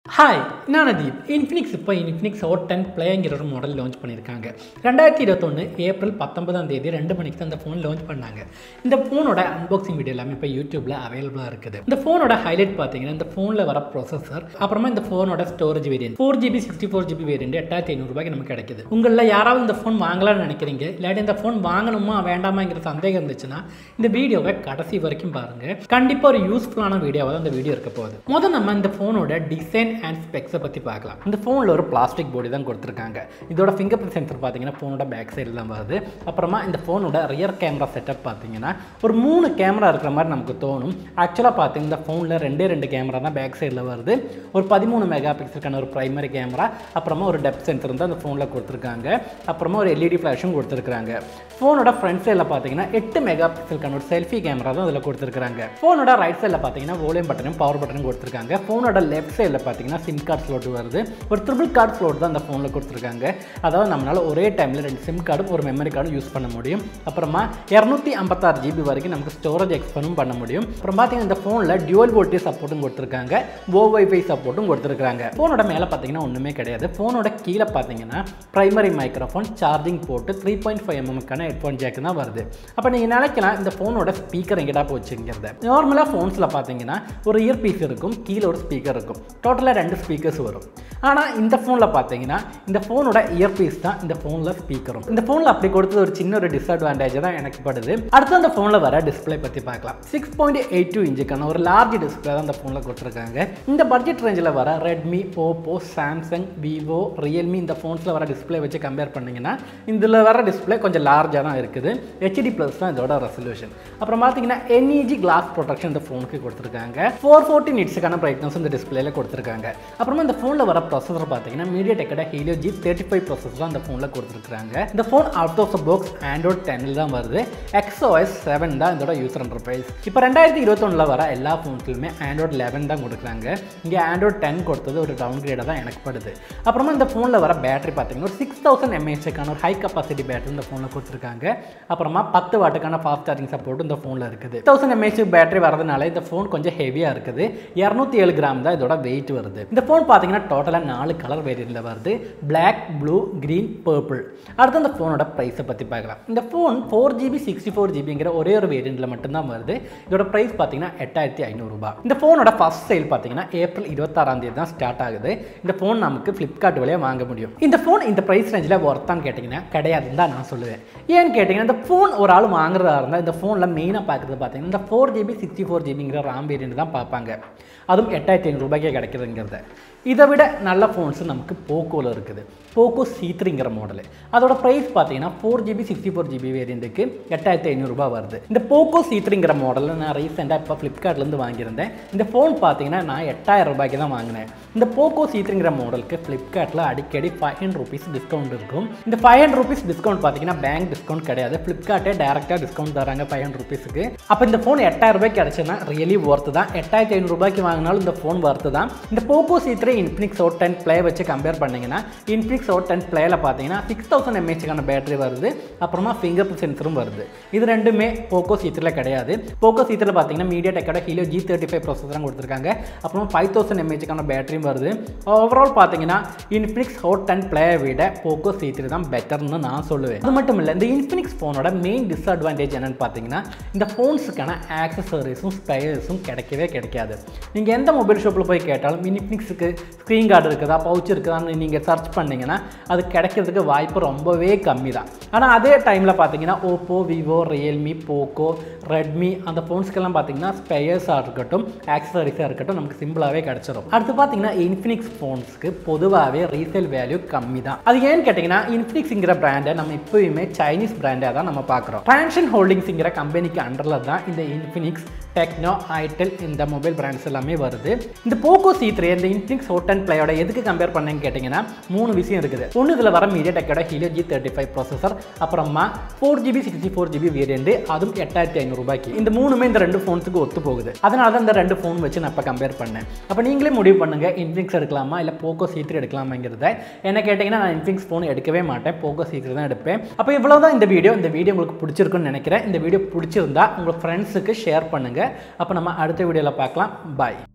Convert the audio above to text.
hi நான் Adeeb Infinix இப்போ Infinix hot ten ப்ளேங்கிற ஒரு மாடல் லான்ச் பண்ணியிருக்காங்க ரெண்டாயிரத்தி இருபத்தொன்று ஏப்ரல் பத்தொன்பதாம் தேதி ரெண்டு மணிக்கு தான் இந்த ஃபோன் லான்ச் பண்ணாங்க இந்த ஃபோனோட அன்பாக்சிங் வீடியோ எல்லாமே இப்போ யூடியூப்பில் அவைலபிளாக இருக்குது இந்த ஃபோனோட ஹைலைட் பார்த்தீங்கன்னா இந்த ஃபோனில் வர ப்ராசஸர் அப்புறமா இந்த ஃபோனோட storage variant four GB sixty four GB variant எட்டாயிரத்தி ஐநூறுரூபாய்க்கு நமக்கு கிடைக்குது உங்களில் யாராவது இந்த ஃபோன் வாங்கலாம்னு நினைக்கிறீங்க இல்லாட்டி இந்த ஃபோன் வாங்கணுமா வேண்டாமாங்கிற சந்தேகம் இருந்துச்சுன்னா இந்த வீடியோவை கடைசி வரைக்கும் பாருங்கள் கண்டிப்பாக ஒரு யூஸ்ஃபுல்லான வீடியோவாக தான் இந்த வீடியோ இருக்க போகுது முதல் நம்ம இந்த ஃபோனோட டிசைன் அண்ட் ஸ்பெக்ஸை பற்றி பார்க்கலாம் இந்த ஃபோனில் ஒரு பிளாஸ்டிக் பாடி தான் கொடுத்துருக்காங்க இதோட ஃபிங்கர் பிரிண்ட் சென்சர் பார்த்தீங்கன்னா ஃபோனோட பேக் சைடில் தான் வருது அப்புறமா இந்த ஃபோனோட ரியர் கேமரா செட்டப் பார்த்தீங்கன்னா ஒரு மூணு கேமரா இருக்கிற மாதிரி நமக்கு தோணும் ஆக்சுவலாக பார்த்தீங்கன்னா இந்த ஃபோனில் ரெண்டே ரெண்டு கேமரா தான் பேக் சைடில் வருது ஒரு பதிமூணு மெகா பிக்சலுக்கான ஒரு ப்ரைமரி கேமரா அப்புறமா ஒரு டெப்த் சென்சர் தான் அந்த ஃபோனில் கொடுத்துருக்காங்க அப்புறமா ஒரு எல்இடி ஃப்ளாஷும் கொடுத்துருக்காங்க ஃபோனோட ஃப்ரண்ட் சைடில் பார்த்தீங்கன்னா எட்டு மெகா பிக்சலுக்கான ஒரு செல்ஃபி கேமரா தான் அதில் கொடுத்துருக்காங்க ஃபோனோட ரைட் சைடில் பார்த்தீங்கன்னா வோலியம் பட்டனும் பவர் பட்டனும் கொடுத்துருக்காங்க ஃபோனோட லெஃப்ட் சைடில் பார்த்தீங்கன்னா சிம் கார்டு ஸ்லோட் வருது ஒரு ட்ரிபிள் கார்டு ஸ்லோட் தான் அந்த ஃபோனில் கொடுத்துருக்காங்க அதாவது நம்மளால் ஒரே டைமில் ரெண்டு சிம் கார்டும் ஒரு மெமரி கார்டும் யூஸ் பண்ண முடியும் அப்புறமா இரநூத்தி ஐம்பத்தாறு ஜிபி வரைக்கும் நமக்கு ஸ்டோரேஜ் எக்ஸ்பனும் பண்ண முடியும் அப்புறம் பார்த்தீங்கன்னா இந்த ஃபோனில் டியூவல் வோல்டேஜ் சப்போர்ட்டும் கொடுத்துருக்காங்க ஓ வைஃபை சப்போர்ட்டும் கொடுத்துருக்காங்க ஃபோனோட மேலே பார்த்தீங்கன்னா ஒன்றுமே கிடையாது ஃபோனோட கீழே பார்த்தீங்கன்னா பிரைமரி மைக்ரோஃபோன் சார்ஜிங் போட்டு த்ரீ பாயிண்ட் ஃபைவ் எம்எம்க்கான ஹெட்ஃபோன் ஜாக்கு தான் வருது அப்போ நீங்கள் நினைக்கலாம் இந்த ஃபோனோட ஸ்பீக்கர் எங்கடா போச்சுங்கிறத நார்மலாக ஃபோன்ஸில் பார்த்தீங்கன்னா ஒரு இயர் பீஸ் இருக்கும் கீழே ஒரு ஸ்பீக்கர் இருக்கும் டோட்டலாக ரெண்டு ஸ்பீக்கர்ஸ் வரும் ஆனால் இந்த ஃபோனில் பார்த்தீங்கன்னா இந்த ஃபோனோட இயர் பீஸ் தான் இந்த ஃபோனில் ஸ்பீக்கரும் இந்த ஃபோனில் அப்படி கொடுத்தது ஒரு சின்ன ஒரு டிஸ்அட்வான்டேஜ் தான் எனக்கு படுது அடுத்து அந்த ஃபோனில் வர டிஸ்பிளே பற்றி பார்க்கலாம் சிக்ஸ் பாயிண்ட் எயிட் டூ இன்ச்சுக்கான ஒரு லார்ஜ் டிஸ்பிளே தான் இந்த ஃபோனில் கொடுத்துருக்காங்க இந்த பட்ஜெட் ரேஞ்சில் வர Redmi Oppo Samsung Vivo Realme இந்த ஃபோன்ஸில் வர டிஸ்பிளே வச்சு கம்பேர் பண்ணிங்கன்னா இதில் வர டிஸ்பிளே கொஞ்சம் லார்ஜாக தான் இருக்குது ஹெச்டி ப்ளஸ் தான் இதோட ரெசல்யூஷன் அப்புறம் பார்த்தீங்கன்னா என்இஜி கிளாஸ் ப்ரொடெக்ஷன் இந்த ஃபோனுக்கு கொடுத்துருக்காங்க ஃபோர் ஃபோர்ட்டி நிட்ஸுக்கான பிரைட்னஸ் இந்த டிஸ்பிளேல கொடுத்துருக்காங்க அப்புறமா இந்த ஃபோனில் வர ப்ராசஸர் பார்த்தீங்கன்னா மீடியா டெக்கோட Helio G thirty five process தான் இந்த ஃபோனில் கொடுத்துருக்காங்க இந்த phone out of the box Android டென்னில் தான் வருது எக்ஸ்ஓஎஸ் செவன் தான் இதோட யூசர் இன்டர்ஃபேஸ் இப்போ ரெண்டாயிரத்தி இருபத்தொன்னில் வர எல்லா ஃபோன்ஸ்லையுமே ஆண்ட்ராய்ட் லெவன் தான் கொடுக்குறாங்க இங்கே ஆண்ட்ராய்ட் டென் கொடுத்தது ஒரு டவுன் கிரேடாக தான் எனக்கு படுது அப்புறமா இந்த ஃபோனில் வர பேட்டரி பார்த்தீங்கன்னா ஒரு சிக்ஸ் தௌசண்ட் எம்ஏஹெச்க்கான ஒரு ஹை கப்பாசிட்டி பேட்டரி இந்த ஃபோனில் கொடுத்துருக்காங்க அப்புறமா பத்து வாட்டுக்கான ஃபாஸ்ட் சார்ஜிங் சப்போர்ட் இந்த ஃபோனில் இருக்குது தௌசண்ட் எம்ஏஹெச் பேட்டரி வரதுனால இந்த ஃபோன் கொஞ்சம் ஹெவியாக இருக்குது இரநூத்தி ஏழு கிராம் தான் இதோட வெயிட் வருது இந்த ஃபோன் பார்த்தீங்கன்னா டோட்டலாக நாலு கலர் வேரியண்ட்டில் வருது பிளாக் ப்ளூ க்ரீன் பர்பிள் அடுத்து அந்த ஃபோனோட ப்ரைஸை பற்றி பார்க்கலாம் இந்த phone four GB sixty four ஜிபிங்கிற ஒரே ஒரு வேரியண்ட்டில் மட்டும்தான் வருது இதோட ப்ரைஸ் பார்த்தீங்கன்னா எட்டாயிரத்தி ஐநூறுரூபா இந்த ஃபோனோட ஃபஸ்ட் சேல் பார்த்தீங்கன்னா ஏப்ரல் இருபத்தாறாம் தேதி தான் ஸ்டார்ட் ஆகுது இந்த ஃபோன் நமக்கு ஃப்ளிப்கார்ட் வழியாக வாங்க முடியும் இந்த ஃபோன் இந்த ப்ரைஸ் ரேஞ்சில் ஒர்த்தான்னு கேட்டிங்கன்னா கிடையாதுன்னு தான் நான் சொல்லுவேன் ஏன்னு கேட்டிங்கன்னா இந்த ஃபோன் ஒரு ஆள் வாங்குறதா இருந்தால் இந்த ஃபோனில் மெயினாக பார்க்குறது பார்த்தீங்கன்னா இந்த ஃபோர் ஜிபி சிக்ஸ்டி ஃபோர் ஜிபிங்கிற ராம் வேரியண்ட் தான் பார்ப்பாங்க அதுவும் எட்டாயிரத்தி ஐநூறுரூபாய்க்கே கிடைக்குதுங்கிறத இதை விட நல்ல ஃபோன்ஸ் நமக்கு போக்கோவில் இருக்குது போக்கோ சி த்ரீங்கிற மாடலு அதோட ப்ரைஸ் பார்த்தீங்கன்னா four GB sixty four GB வேரியண்ட்டுக்கு எட்டாயிரத்தி ஐநூறுரூபா வருது இந்த போக்கோ சி த்ரீங்கிற மாடலில் நான் ரீசெண்டாக இப்போ ஃப்ளிப்கார்ட்லேருந்து வாங்கியிருந்தேன் இந்த ஃபோன் பார்த்தீங்கன்னா நான் எட்டாயிரம் ரூபாய்க்கு தான் வாங்கினேன் இந்த போக்கோ சி த்ரீங்கிற மாடலுக்கு ஃப்ளிப்கார்ட்டில் அடிக்கடி ஃபைவ் ஹண்ட்ரட் ருபீஸ் டிஸ்கவுண்ட் இருக்கும் இந்த ஃபைவ் ஹண்ட்ரட் ருபீஸ் டிஸ்கவுண்ட் பார்த்தீங்கன்னா பேங்க் டிஸ்கவுண்ட் கிடையாது ஃப்ளிப்கார்ட்டே டேரெக்டாக டிஸ்கவுண்ட் தராங்க ஃபைவ் ஹண்ட்ரட் ருபீஸுக்கு அப்போ இந்த ஃபோன் எட்டாயிரம் ரூபாய்க்கு கிடச்சுன்னா ரியலி ஒர்த்து தான் எட்டாயிரத்தி ஐநூறுரூபாய்க்கு வாங்கினாலும் இந்த ஃபோன் ஒர்த்து தான் இந்த Poco C three Infinix hot ten play வச்சு கம்பேர் பண்ணிங்கன்னா இன்ஃபினிக்ஸ் ஓட் டென் ப்ளேயில் பார்த்தீங்கன்னா சிக்ஸ் தௌசண்ட் எம்ஏஹெச்க்கான பேட்டரி வருது அப்புறமா ஃபிங்கர் பிரிண்ட் சென்சரும் வருது இது ரெண்டுமே போக்கோ சி த்ரீல கிடையாது போக்கோ சி த்ரீல பார்த்தீங்கன்னா மீடியா டெக்கோட ஹீலியோ ஜி தேர்ட்டி ஃபைவ் ப்ராசஸரும் கொடுத்துருக்காங்க அப்புறமா ஃபைவ் தௌசண்ட் எம்ஏஹெச்க்கான பேட்டரியும் வருது ஓவரால் பார்த்தீங்கன்னா இன்ஃபினிக்ஸ் ஹோட் டென் ப்ளேயை விட போக்கோ சி த்ரீ தான் பெட்டர்னு நான் சொல்லுவேன் அது மட்டும் இல்லை இந்த இன்ஃபினிக்ஸ் ஃபோனோட மெயின் டிஸ்அட்வான்டேஜ் என்னன்னு பார்த்தீங்கன்னா இந்த ஃபோன்ஸுக்கான ஆக்சசரிஸும் ஸ்பெயர்ஸும் கிடைக்கவே கிடைக்காது நீங்கள் எந்த மொபைல் ஷாப்பில் போய் கேட்டாலும் இன்ஃபினிக்ஸுக்கு ஸ்க்ரீன் கார்டு இருக்குதா பவுச் இருக்குதான்னு நீங்கள் சர்ச் பண்ணிங்கன்னா அது கிடைக்கிறதுக்கு வாய்ப்பு ரொம்பவே கம்மி தான் ஆனால் அதே டைமில் பார்த்தீங்கன்னா Oppo Vivo Realme Poco Redmi அந்த ஃபோன்ஸ்க்கெல்லாம் பார்த்தீங்கன்னா ஸ்பெயர்ஸாக இருக்கட்டும் ஆக்சசரிஸாக இருக்கட்டும் நமக்கு சிம்பிளாகவே கிடச்சிரும் அடுத்து பார்த்தீங்கன்னா இன்ஃபினிக்ஸ் ஃபோன்ஸ்க்கு பொதுவாகவே ரீசேல் வேல்யூ கம்மி தான் அது ஏன்னு கேட்டிங்கன்னா இன்ஃபினிக்ஸுங்கிற பிராண்டை நம்ம இப்போயுமே சைனீஸ் பிராண்டாக தான் நம்ம பார்க்குறோம் டிரான்ஷன் ஹோல்டிங்ஸுங்கிற கம்பெனிக்கு அண்டரில் தான் இந்த இன்ஃபினிக்ஸ் டெக்னோ ஐடெல் இந்த மொபைல் பிராண்ட்ஸ் எல்லாமே வருது இந்த போக்கோ சி த்ரீ இந்த இன்ஃபினிக்ஸ் ஹோட் அண்ட் பிளேயோட எதுக்கு கம்பேர் பண்ணேன்னு கேட்டிங்கன்னா மூணு விஷயம் இருக்குது ஒன்று இதில் வர மீடியா டெக்கோட Helio G thirty five processor அப்புறமா four GB sixty four GB variant அதுவும் எட்டாயிரத்தி ஐநூறுரூபாய்க்கு இந்த மூணுமே இந்த ரெண்டு ஃபோன்ஸுக்கு ஒத்து போகுது அதனால தான் இந்த ரெண்டு ஃபோன் வச்சு நான் இப்போ கம்பேர் பண்ணேன் அப்போ நீங்களே முடிவு பண்ணுங்க இன்ஃபினிக்ஸ் எடுக்கலாமா இல்லை போக்கோ சி த்ரீ எடுக்கலாமாங்கிறத என்ன கேட்டிங்கன்னா நான் இன்ஃபினிக்ஸ் ஃபோன் எடுக்கவே மாட்டேன் போக்கோ சி த்ரீ தான் எடுப்பேன் அப்போ இவ்வளோ தான் இந்த வீடியோ இந்த வீடியோ உங்களுக்கு பிடிச்சிருக்குன்னு நினைக்கிறேன் இந்த வீடியோ பிடிச்சிருந்தா உங்கள் ஃப்ரெண்ட்ஸுக்கு ஷேர் பண்ணுங்கள் அப்போ நம்ம அடுத்த வீடியோவில் பார்க்கலாம் பாய்